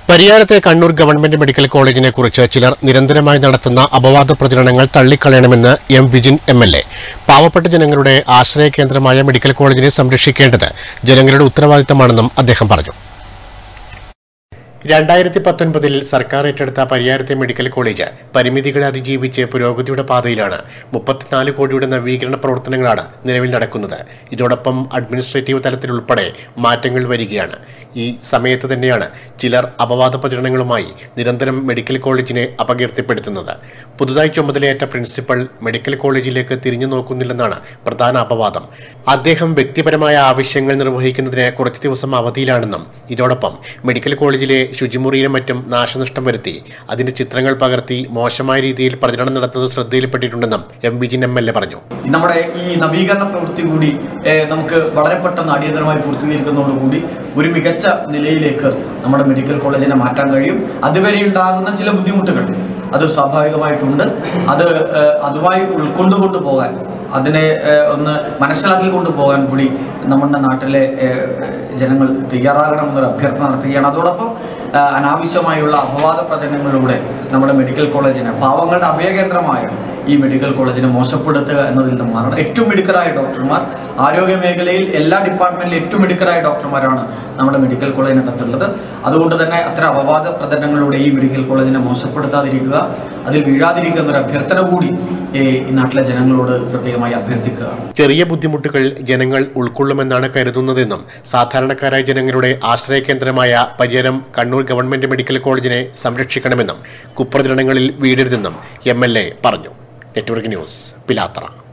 പരിയാരത്തെ Kannur government medical കോളേജിനെ കുറിച്ച് ചിലർ നിരന്തരമായി നടത്തുന്ന അപവാദ പ്രചരണങ്ങൾ തള്ളിക്കളയണമെന്ന് M Vijin M L A പാവപ്പെട്ട ജനങ്ങളുടെ ആശ്രയ കേന്ദ്രമായ മെഡിക്കൽ കോളേജിനെ സംരക്ഷിക്കേണ്ടത് ജനങ്ങളുടെ ഉത്തരവാദിത്തമാണെന്നും അദ്ദേഹം പറഞ്ഞു രണ്ടായിരത്തി പത്തൊൻപതിൽ സർക്കാർ ഏറ്റെടുത്ത പരിയാരത്തെ മെഡിക്കൽ കോളേജ് പരിമിതികളെ അതിജീവിച്ച് പുരോഗതിയുടെ പാതയിലാണ് മുപ്പത്തിനാല് കോടിയുടെ നവീകരണ പ്രവർത്തനങ്ങളാണ് നിലവിൽ നടക്കുന്നത് ഇതോടൊപ്പം അഡ്മിനിസ്ട്രേറ്റീവ് തലത്തിലുൾപ്പെടെ മാറ്റങ്ങൾ വരികയാണ് ഈ സമയത്ത് തന്നെയാണ് ചിലർ അപവാദ പ്രചരണങ്ങളുമായി നിരന്തരം മെഡിക്കൽ കോളേജിനെ അപകീർത്തിപ്പെടുത്തുന്നത് പുതുതായി ചുമതലയേറ്റ പ്രിൻസിപ്പൽ മെഡിക്കൽ കോളേജിലേക്ക് തിരിഞ്ഞു നോക്കുന്നില്ലെന്നാണ് പ്രധാന അപവാദം അദ്ദേഹം വ്യക്തിപരമായ ആവശ്യങ്ങൾ നിർവഹിക്കുന്നതിന് കുറച്ച് ദിവസം അവധിയിലാണെന്നും ഇതോടൊപ്പം മെഡിക്കൽ കോളേജിലെ ശുചിമുറിയിലും മറ്റും നാശനഷ്ടം വരുത്തി അതിന്റെ ചിത്രങ്ങൾ പകർത്തി മോശമായ രീതിയിൽ പ്രചരണം നടത്തുന്നത് ശ്രദ്ധയിൽപ്പെട്ടിട്ടുണ്ടെന്നും M Vijin M L A പറഞ്ഞു നമ്മുടെ ഈ നവീകരണ പ്രവൃത്തി കൂടി ഏഹ്, നമുക്ക് വളരെ പെട്ടെന്ന് അടിയന്തരമായി പൂർത്തീകരിക്കുന്നതോടുകൂടി ഒരു മികച്ച നിലയിലേക്ക് നമ്മുടെ മെഡിക്കൽ കോളേജിനെ മാറ്റാൻ കഴിയും അതുവരെ ഉണ്ടാകുന്ന ചില ബുദ്ധിമുട്ടുകൾ അത് സ്വാഭാവികമായിട്ടുണ്ട് അത് ഏഹ്, അതുമായി ഉൾക്കൊണ്ടുകൊണ്ട് പോകാൻ അതിനെ ഏഹ്, ഒന്ന് മനസ്സിലാക്കി കൊണ്ടുപോകാൻ കൂടി നമ്മുടെ നാട്ടിലെ ഏഹ്, ജനങ്ങൾ തയ്യാറാകണമെന്നൊരു അഭ്യർത്ഥന നടത്തുകയാണ് അതോടൊപ്പം ഏഹ്, അനാവശ്യമായുള്ള അപവാദ പ്രചരണങ്ങളിലൂടെ നമ്മുടെ മെഡിക്കൽ കോളേജിനെ പാവങ്ങളുടെ അഭയകേന്ദ്രമായ ഈ മെഡിക്കൽ കോളേജിനെ മോശപ്പെടുത്തുക എന്നതിൽ നിന്ന് മാറണം ഏറ്റവും മിടുക്കരായ ഡോക്ടർമാർ ആരോഗ്യ മേഖലയിൽ എല്ലാ ഡിപ്പാർട്ട്മെന്റിലും ഏറ്റവും മിടുക്കരായ ഡോക്ടർമാരാണ് നമ്മുടെ മെഡിക്കൽ കോളേജിനകത്തുള്ളത് അതുകൊണ്ട് തന്നെ അത്തരം അപവാദ പ്രചരണങ്ങളിലൂടെ ഈ മെഡിക്കൽ കോളേജിനെ മോശപ്പെടുത്താതിരിക്കുക അതിൽ വീഴാതിരിക്കുക എന്നൊരു അഭ്യർത്ഥന കൂടി ഏ, ഈ നാട്ടിലെ ജനങ്ങളോട് പ്രത്യേകമായി അഭ്യർത്ഥിക്കുക ചെറിയ ബുദ്ധിമുട്ടുകൾ ജനങ്ങൾ ഉൾക്കൊള്ളുമെന്നാണ് കരുതുന്നതെന്നും സാധാരണക്കാരായ ജനങ്ങളുടെ ആശ്രയ കേന്ദ്രമായ പരിയാരം കണ്ണൂർ ഗവൺമെന്റ് മെഡിക്കൽ കോളേജിനെ സംരക്ഷിക്കണമെന്നും കുപ്രചരണങ്ങളിൽ വീഴരുതെന്നും എം എൽ എ പറഞ്ഞു നെറ്റ്വർക്ക് ന്യൂസ് പിലാത്ര